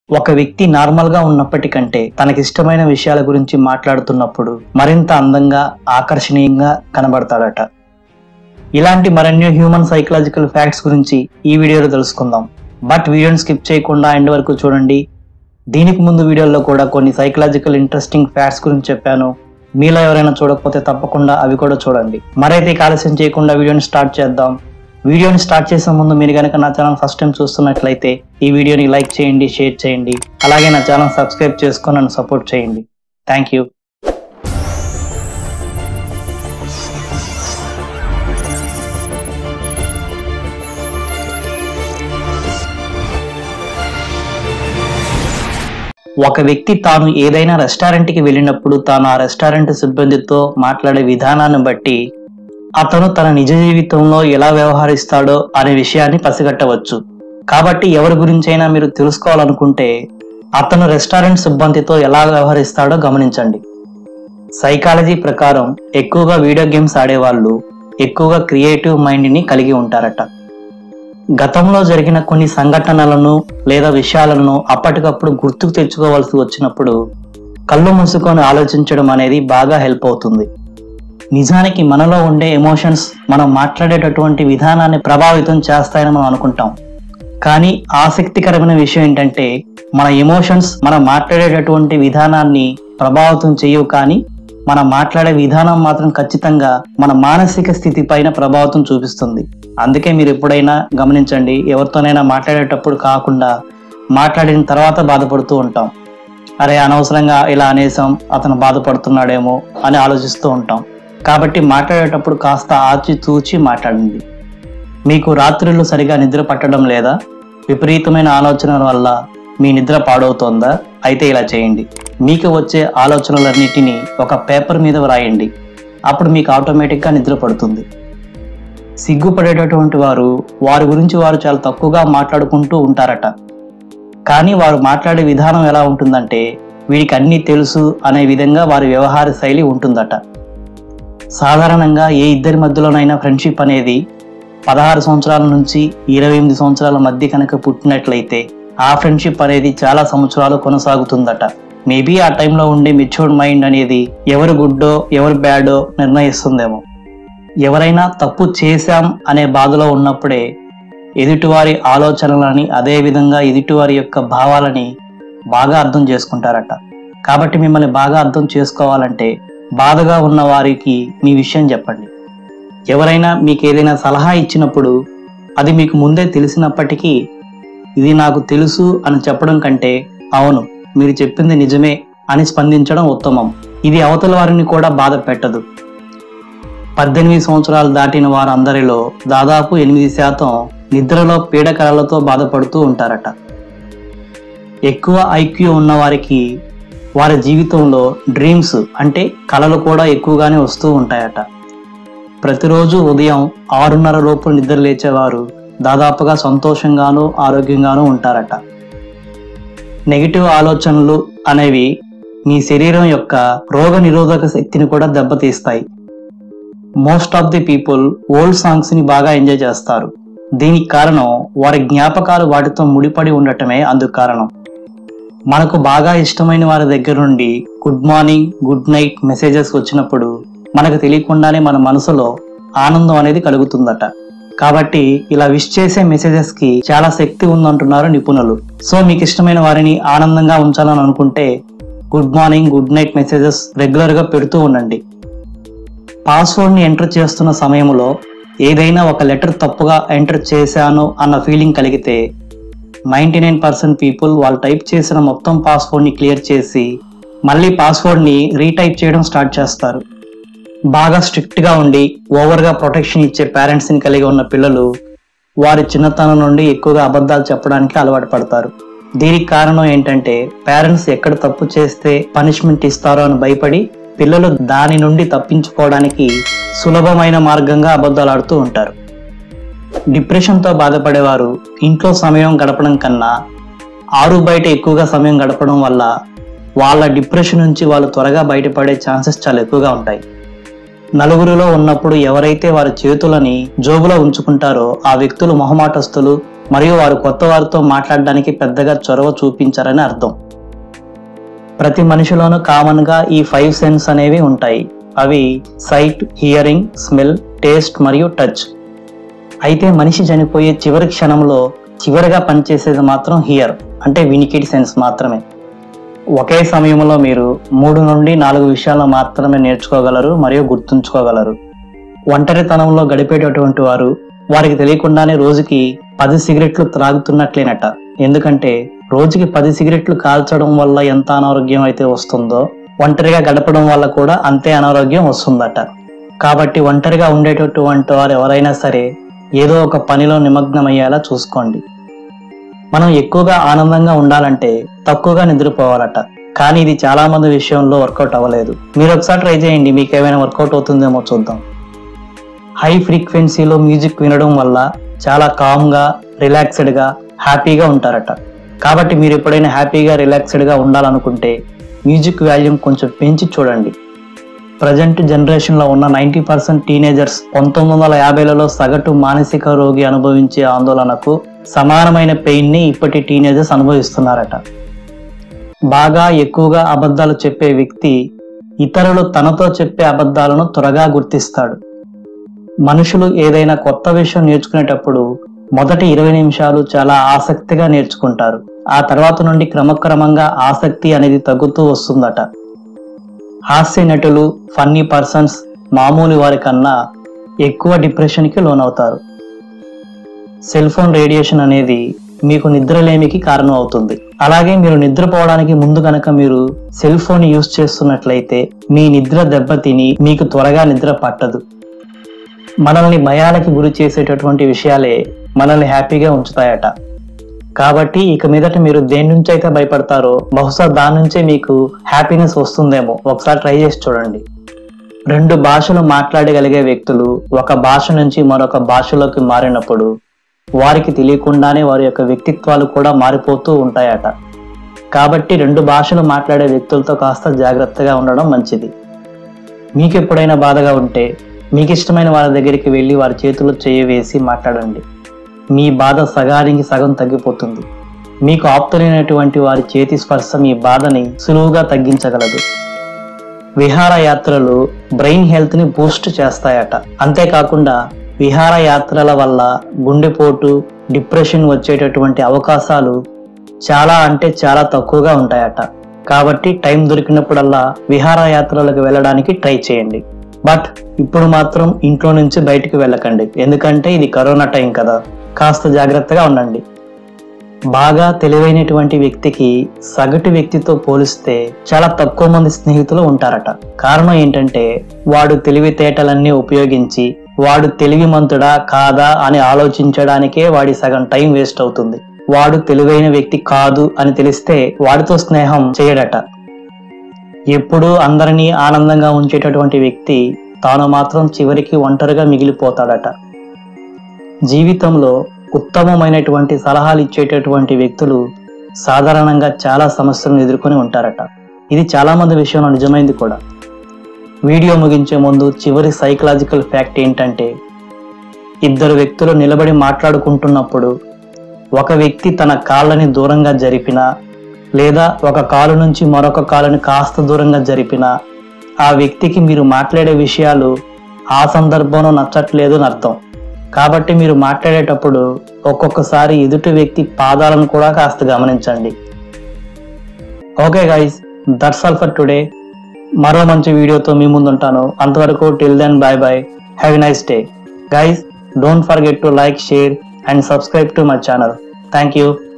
ఒక వ్యక్తి నార్మల్ గా ఉన్నప్పటికంటే తనకిష్టమైన విషయాల గురించి మాట్లాడుతున్నప్పుడు మరింత అందంగా ఆకర్షణీయంగా కనబడతాడట ఇలాంటి మరెన్నో హ్యూమన్ సైకలాజికల్ ఫ్యాక్ట్స్ గురించి ఈ వీడియోలో తెలుసుకుందాం బట్ వీడియోని స్కిప్ చేయకుండా ఎండ్ వరకు చూడండి దీనికి ముందు వీడియోలో కూడా కొన్ని సైకలాజికల్ ఇంట్రెస్టింగ్ ఫ్యాక్ట్స్ గురించి చెప్పాను మీలో ఎవరైనా చూడకపోతే తప్పకుండా అవి కూడా చూడండి మరైతే ఇక ఆలస్యం చేయకుండా వీడియోని స్టార్ట్ చేద్దాం వీడియోని స్టార్ట్ చేసే ముందు మీరు కనుక నా ఛానల్ ఫస్ట్ టైం చూస్తున్నట్లయితే ఈ వీడియోని లైక్ చేయండి షేర్ చేయండి అలాగే నా ఛానల్ సబ్స్క్రైబ్ చేసుకొని నన్ను సపోర్ట్ చేయండి థ్యాంక్ యూ ఒక వ్యక్తి తాను ఏదైనా రెస్టారెంట్కి వెళ్ళినప్పుడు తాను ఆ రెస్టారెంట్ సిబ్బందితో మాట్లాడే విధానాన్ని బట్టి అతను తన నిజ జీవితంలో ఎలా వ్యవహరిస్తాడో అనే విషయాన్ని పసిగట్టవచ్చు కాబట్టి ఎవరి గురించైనా మీరు తెలుసుకోవాలనుకుంటే అతను రెస్టారెంట్ సిబ్బందితో ఎలా వ్యవహరిస్తాడో గమనించండి సైకాలజీ ప్రకారం ఎక్కువగా వీడియో గేమ్స్ ఆడేవాళ్ళు ఎక్కువగా క్రియేటివ్ మైండ్ని కలిగి ఉంటారట గతంలో జరిగిన కొన్ని సంఘటనలను లేదా విషయాలను అప్పటికప్పుడు గుర్తుకు తెచ్చుకోవాల్సి వచ్చినప్పుడు కళ్ళు మూసుకొని ఆలోచించడం అనేది బాగా హెల్ప్ అవుతుంది నిజానికి మనలో ఉండే ఎమోషన్స్ మనం మాట్లాడేటటువంటి విధానాన్ని ప్రభావితం చేస్తాయని మనం అనుకుంటాం కానీ ఆసక్తికరమైన విషయం ఏంటంటే మన ఎమోషన్స్ మనం మాట్లాడేటటువంటి విధానాన్ని ప్రభావితం చేయవు కానీ మనం మాట్లాడే విధానం మాత్రం ఖచ్చితంగా మన మానసిక స్థితి పైన ప్రభావితం చూపిస్తుంది అందుకే మీరు ఎప్పుడైనా గమనించండి ఎవరితోనైనా మాట్లాడేటప్పుడు కాకుండా మాట్లాడిన తర్వాత బాధపడుతూ ఉంటాం అరే అనవసరంగా ఇలా అనేసాం అతను బాధపడుతున్నాడేమో అని ఆలోచిస్తూ ఉంటాం కాబట్టి మాట్లాడేటప్పుడు కాస్త ఆచి తూచి మాట్లాడండి మీకు రాత్రులు సరిగా నిద్ర పట్టడం లేదా విపరీతమైన ఆలోచనల వల్ల మీ నిద్ర పాడవుతోందా అయితే ఇలా చేయండి మీకు వచ్చే ఆలోచనలన్నిటినీ ఒక పేపర్ మీద వ్రాయండి అప్పుడు మీకు ఆటోమేటిక్గా నిద్ర పడుతుంది సిగ్గుపడేటటువంటి వారు వారి గురించి వారు చాలా తక్కువగా మాట్లాడుకుంటూ ఉంటారట కానీ వారు మాట్లాడే విధానం ఎలా ఉంటుందంటే వీడికి అన్నీ తెలుసు అనే విధంగా వారి వ్యవహార శైలి ఉంటుందట సాధారణంగా ఏ ఇద్దరి మధ్యలోనైనా ఫ్రెండ్షిప్ అనేది పదహారు సంవత్సరాల నుంచి ఇరవై ఎనిమిది సంవత్సరాల మధ్య కనుక పుట్టినట్లయితే ఆ ఫ్రెండ్షిప్ అనేది చాలా సంవత్సరాలు కొనసాగుతుందట మేబీ ఆ టైంలో ఉండే మెచ్యూర్డ్ మైండ్ అనేది ఎవరు గుడ్డో ఎవరు బ్యాడో నిర్ణయిస్తుందేమో ఎవరైనా తప్పు చేశాం అనే బాధలో ఉన్నప్పుడే ఎదుటివారి ఆలోచనలని అదే విధంగా ఎదుటివారి యొక్క భావాలని బాగా అర్థం చేసుకుంటారట కాబట్టి మిమ్మల్ని బాగా అర్థం చేసుకోవాలంటే బాధగా ఉన్న వారికి మీ విషయం చెప్పండి ఎవరైనా మీకు ఏదైనా సలహా ఇచ్చినప్పుడు అది మీకు ముందే తెలిసినప్పటికీ ఇది నాకు తెలుసు అని చెప్పడం కంటే అవును మీరు చెప్పింది నిజమే అని స్పందించడం ఉత్తమం ఇది అవతల వారిని కూడా బాధ పెట్టదు పద్దెనిమిది సంవత్సరాలు దాటిన వారందరిలో దాదాపు ఎనిమిది శాతం నిద్రలో పీడకలలతో బాధపడుతూ ఉంటారట ఎక్కువ ఐక్యూ ఉన్న వారికి వారి జీవితంలో డ్రీమ్స్ అంటే కళలు కూడా ఎక్కువగానే వస్తూ ఉంటాయట ప్రతిరోజు ఉదయం ఆరున్నర లోపు నిద్ర లేచేవారు దాదాపుగా సంతోషంగానూ ఆరోగ్యంగానూ ఉంటారట నెగిటివ్ ఆలోచనలు అనేవి మీ శరీరం యొక్క రోగ నిరోధక శక్తిని కూడా దెబ్బతీస్తాయి most of the people old songs ని బాగా ఎంజాయ్ చేస్తారు దీనికి కారణం వారి జ్ఞాపకాలు వాటితో ముడిపడి ఉండటమే అందుకు కారణం మనకు బాగా ఇష్టమైన వారి దగ్గర నుండి good morning good night messages వచ్చినప్పుడు మనకు తెలియకుండానే మన మనసులో ఆనందం అనేది కలుగుతుందట కాబట్టి ఇలా విష్ చేసే మెసేజెస్ కి చాలా శక్తి ఉందంటున్నారు నిపుణులు సో మీకు ఇష్టమైన వారిని ఆనందంగా ఉంచాలని అనుకుంటే good morning good night messages regular గా పెడుతూ ఉండండి పాస్వర్డ్ ని ఎంటర్ చేస్తున్న సమయంలో ఏదైనా ఒక లెటర్ తప్పుగా ఎంటర్ చేశాను అన్న ఫీలింగ్ కలిగితే నైంటీ నైన్ పర్సెంట్ పీపుల్ వాళ్ళు టైప్ చేసిన మొత్తం పాస్వర్డ్ని క్లియర్ చేసి మళ్ళీ పాస్వర్డ్ని రీటైప్ చేయడం స్టార్ట్ చేస్తారు బాగా స్ట్రిక్ట్గా ఉండి ఓవర్గా ప్రొటెక్షన్ ఇచ్చే పేరెంట్స్ని కలిగి ఉన్న పిల్లలు వారి చిన్నతనం నుండి ఎక్కువగా అబద్ధాలు చెప్పడానికి అలవాటు పడతారు దీనికి కారణం ఏంటంటే పేరెంట్స్ ఎక్కడ తప్పు చేస్తే పనిష్మెంట్ ఇస్తారో అని భయపడి పిల్లలు దాని నుండి తప్పించుకోవడానికి సులభమైన మార్గంగా అబద్ధాలు ఆడుతూ ఉంటారు డిప్రెషన్తో బాధపడేవారు ఇంట్లో సమయం గడపడం కన్నా ఆరు బయట ఎక్కువగా సమయం గడపడం వల్ల వాళ్ళ డిప్రెషన్ నుంచి వాళ్ళు త్వరగా బయటపడే ఛాన్సెస్ చాలా ఎక్కువగా ఉంటాయి నలుగురిలో ఉన్నప్పుడు ఎవరైతే వారి చేతులని జోబులో ఉంచుకుంటారో ఆ వ్యక్తులు మొహమాటస్తులు మరియు వారు కొత్త వారితో మాట్లాడడానికి పెద్దగా చొరవ చూపించారని అర్థం ప్రతి మనిషిలోనూ కామన్గా ఈ ఫైవ్ సెన్స్ అనేవి ఉంటాయి అవి సైట్ హియరింగ్ స్మెల్ టేస్ట్ మరియు టచ్ అయితే మనిషి చనిపోయే చివరి క్షణంలో చివరిగా పనిచేసేది మాత్రం హియర్ అంటే వినికిడి సెన్స్ మాత్రమే ఒకే సమయంలో మీరు మూడు నుండి నాలుగు విషయాలను మాత్రమే నేర్చుకోగలరు మరియు గుర్తుంచుకోగలరు ఒంటరితనంలో గడిపేటటువంటి వారు వారికి తెలియకుండానే రోజుకి పది సిగరెట్లు త్రాగుతున్నట్లేనట ఎందుకంటే రోజుకి పది సిగరెట్లు కాల్చడం వల్ల ఎంత అనారోగ్యం అయితే వస్తుందో ఒంటరిగా గడపడం వల్ల కూడా అంతే అనారోగ్యం వస్తుందట కాబట్టి ఒంటరిగా ఉండేటటువంటి వారు ఎవరైనా సరే ఏదో ఒక పనిలో నిమగ్నమయ్యేలా చూసుకోండి మనం ఎక్కువగా ఆనందంగా ఉండాలంటే తక్కువగా నిద్రపోవాలట కానీ ఇది చాలా మంది విషయంలో వర్కౌట్ అవ్వలేదు మీరు ఒకసారి ట్రై చేయండి మీకు ఏమైనా వర్కౌట్ అవుతుందేమో చూద్దాం హై ఫ్రీక్వెన్సీలో మ్యూజిక్ వినడం వల్ల చాలా కామ్గా రిలాక్స్డ్గా హ్యాపీగా ఉంటారట కాబట్టి మీరు ఎప్పుడైనా హ్యాపీగా రిలాక్స్డ్గా ఉండాలనుకుంటే మ్యూజిక్ వాల్యూమ్ కొంచెం పెంచి చూడండి ప్రజెంట్ జనరేషన్లో ఉన్న నైంటీ పర్సెంట్ టీనేజర్స్ పంతొమ్మిది వందల యాభైలలో సగటు మానసిక రోగి అనుభవించే ఆందోళనకు సమానమైన పెయిన్ని ఇప్పటి టీనేజర్స్ అనుభవిస్తున్నారట బాగా ఎక్కువగా అబద్ధాలు చెప్పే వ్యక్తి ఇతరులు తనతో చెప్పే అబద్ధాలను త్వరగా గుర్తిస్తాడు మనుషులు ఏదైనా కొత్త విషయం నేర్చుకునేటప్పుడు మొదటి ఇరవై నిమిషాలు చాలా ఆసక్తిగా నేర్చుకుంటారు ఆ తర్వాత నుండి క్రమక్రమంగా ఆసక్తి అనేది తగ్గుతూ వస్తుందట హాస్య నటులు ఫన్నీ పర్సన్స్ మామూలు వారి కన్నా ఎక్కువ డిప్రెషన్కి లోనవుతారు సెల్ ఫోన్ రేడియేషన్ అనేది మీకు నిద్రలేమికి కారణం అవుతుంది అలాగే మీరు నిద్రపోవడానికి ముందు కనుక మీరు సెల్ ఫోన్ యూస్ చేస్తున్నట్లయితే మీ నిద్ర దెబ్బతిని మీకు త్వరగా నిద్ర పట్టదు మనల్ని భయాలకి గురి చేసేటటువంటి విషయాలే మనల్ని హ్యాపీగా ఉంచుతాయట కాబట్టి ఇక మీదట మీరు దేని నుంచి అయితే భయపడతారో బహుశా దాని నుంచే మీకు హ్యాపీనెస్ వస్తుందేమో ఒకసారి ట్రై చేసి చూడండి రెండు భాషలు మాట్లాడగలిగే వ్యక్తులు ఒక భాష నుంచి మరొక భాషలోకి మారినప్పుడు వారికి తెలియకుండానే వారి యొక్క వ్యక్తిత్వాలు కూడా మారిపోతూ ఉంటాయట కాబట్టి రెండు భాషలు మాట్లాడే వ్యక్తులతో కాస్త జాగ్రత్తగా ఉండడం మంచిది మీకు ఎప్పుడైనా బాధగా ఉంటే మీకు ఇష్టమైన వారి దగ్గరికి వెళ్ళి వారి చేతిలో చేయి వేసి మాట్లాడండి మీ బాధ సగానికి సగం తగ్గిపోతుంది మీకు ఆప్తులైనటువంటి వారి చేతి స్పర్శ మీ బాధని సులువుగా తగ్గించగలదు విహారయాత్రలు బ్రెయిన్ హెల్త్ని బూస్ట్ చేస్తాయట అంతేకాకుండా విహారయాత్రల వల్ల గుండెపోటు డిప్రెషన్ వచ్చేటటువంటి అవకాశాలు చాలా అంటే చాలా తక్కువగా ఉంటాయట కాబట్టి టైం దొరికినప్పుడల్లా విహారయాత్రలకు వెళ్ళడానికి ట్రై చేయండి బట్ ఇప్పుడు మాత్రం ఇంట్లో నుంచి బయటికి వెళ్ళకండి ఎందుకంటే ఇది కరోనా టైం కదా కాస్త జాగ్రత్తగా ఉండండి బాగా తెలివైనటువంటి వ్యక్తికి సగటు వ్యక్తితో పోలిస్తే చాలా తక్కువ మంది స్నేహితులు ఉంటారట కారణం ఏంటంటే వాడు తెలివితేటలన్నీ ఉపయోగించి వాడు తెలివిమంతుడా కాదా అని ఆలోచించడానికే వాడి సగం టైం వేస్ట్ అవుతుంది వాడు తెలివైన వ్యక్తి కాదు అని తెలిస్తే వాడితో స్నేహం చేయడట ఎప్పుడూ అందరినీ ఆనందంగా ఉంచేటటువంటి వ్యక్తి తాను మాత్రం చివరికి ఒంటరిగా మిగిలిపోతాడట జీవితంలో ఉత్తమమైనటువంటి సలహాలు ఇచ్చేటటువంటి వ్యక్తులు సాధారణంగా చాలా సమస్యలను ఎదుర్కొని ఉంటారట ఇది చాలా మంది విషయంలో నిజమైంది కూడా వీడియో ముగించే ముందు చివరి సైకలాజికల్ ఫ్యాక్ట్ ఏంటంటే ఇద్దరు వ్యక్తులు నిలబడి మాట్లాడుకుంటున్నప్పుడు ఒక వ్యక్తి తన కాళ్ళని దూరంగా జరిపినా లేదా ఒక కాలు నుంచి మరొక కాలుని కాస్త దూరంగా జరిపినా ఆ వ్యక్తికి మీరు మాట్లాడే విషయాలు ఆ సందర్భంలో నచ్చట్లేదు అని అర్థం కాబట్టి మీరు మాట్లాడేటప్పుడు ఒక్కొక్కసారి ఎదుటి వ్యక్తి పాదాలను కూడా కాస్త గమనించండి okay guys that's all for today మరో మంచి వీడియోతో మీ ముందుంటాను అంతవరకు till then bye bye have nice day guys don't forget to like share and subscribe to my channel thank you